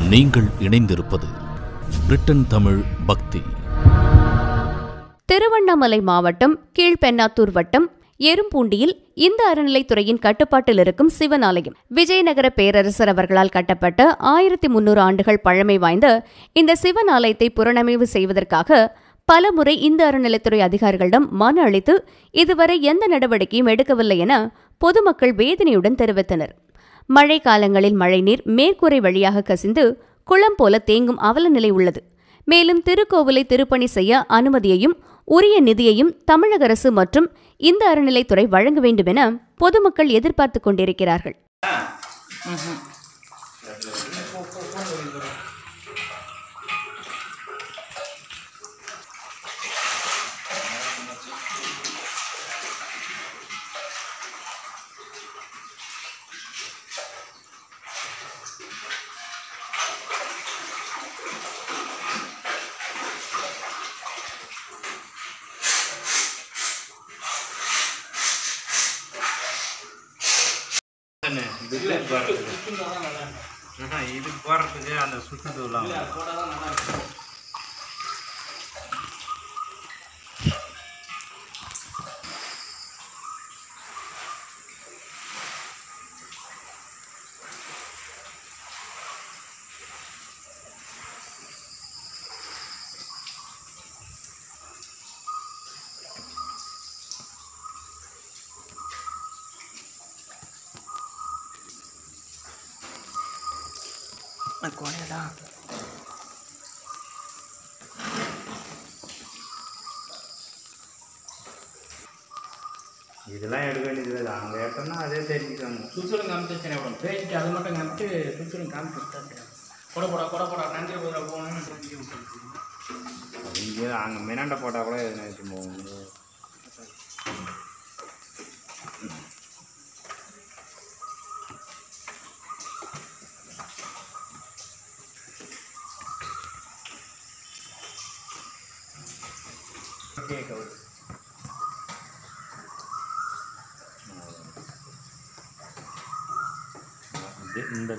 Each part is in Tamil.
நீங்கள் இணைந்திருப்பது பிரிட்டன் தமிழ் பக்தி திருவண்ணாமலை மாவட்டம் கீழ்பெண்ணாத்தூர் வட்டம் எறும்பூண்டியில் இந்த அறநிலைத்துறையின் கட்டுப்பாட்டில் இருக்கும் சிவன் ஆலயம் விஜயநகர பேரரசர் அவர்களால் கட்டப்பட்ட ஆயிரத்தி முன்னூறு ஆண்டுகள் பழமை வாய்ந்த இந்த சிவன் ஆலயத்தை புறநமைவு செய்வதற்காக பலமுறை இந்த அறநிலைத்துறை அதிகாரிகளிடம் மனு அளித்து இதுவரை எந்த நடவடிக்கையும் எடுக்கவில்லை என பொதுமக்கள் வேதனையுடன் தெரிவித்தனர் மழை காலங்களில் மழைநீர் மேற்கூரை வழியாக கசிந்து குளம் போல தேங்கும் அவல நிலை உள்ளது மேலும் திருக்கோவிலை திருப்பணி செய்ய அனுமதியையும் உரிய நிதியையும் தமிழக அரசு மற்றும் இந்த அறநிலைத்துறை வழங்க வேண்டும் என பொதுமக்கள் எதிர்பார்த்துக் கொண்டிருக்கிறார்கள் இதுல போறதுக்கு ஆஹா, இது போறதுக்கு அந்த சுற்றுதூலாம் இதெல்லாம் எடுக்க வேண்டியது இல்லை அங்கே எடுத்தோம்னா அதே தெரிஞ்சுக்காங்க சுற்றுலும் காமிச்சு அப்புறம் பேசிட்டு அதை மட்டும் காமிச்சு சுற்றுலும் காமிச்சு விட்டாச்சு போட போடா போட போடா நன்றி போட போகணும்னு இங்கே அங்கே மினாண்ட போட்டால் கூட எதுனா எடுத்து போகும் இது இந்த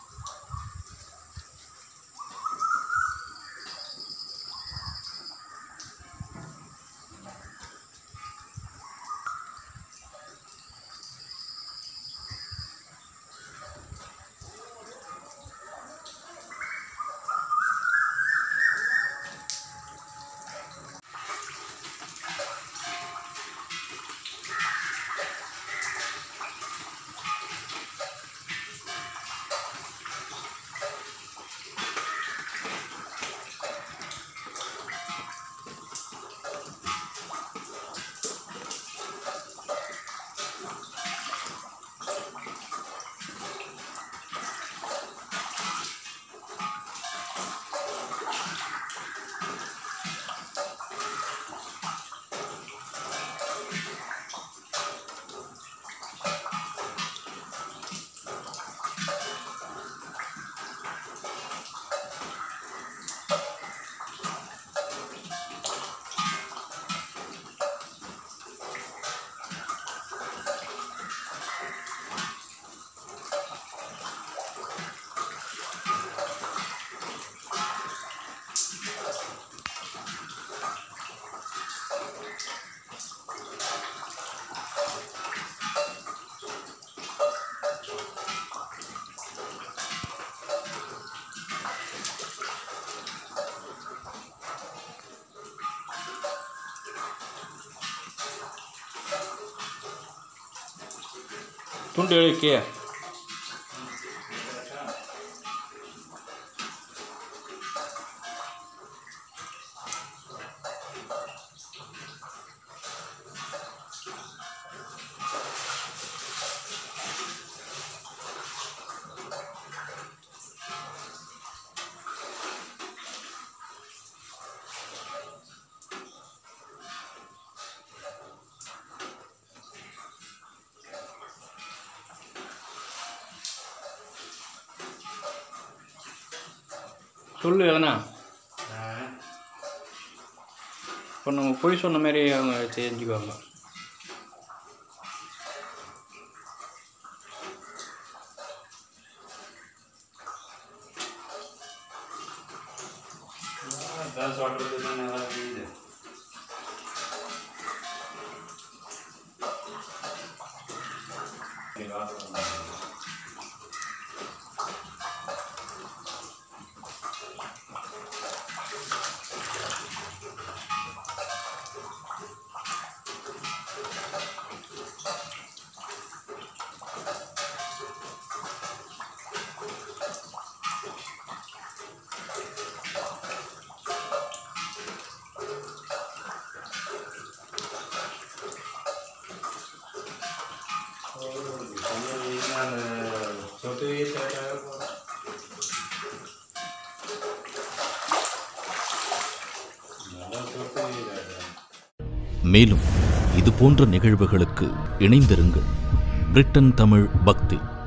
துண்டு எழுக்கே சொல்லு எதனா இப்போ நம்ம பொய் சொன்ன மாதிரி அவங்க தெரிஞ்சுக்குவாங்க அதான் சொல்றது தான் நல்லா தெரியுது சரி, வாசம் பண்ணுங்க. அந்த சொட்டு வீட்டாக போகிறேன் நல்லா சொட்டு வீட்டாக மேலும் இது போன்ற நிகழ்வுகளுக்கு இணைந்திருங்கள் பிரிட்டன் தமிழ் பக்தி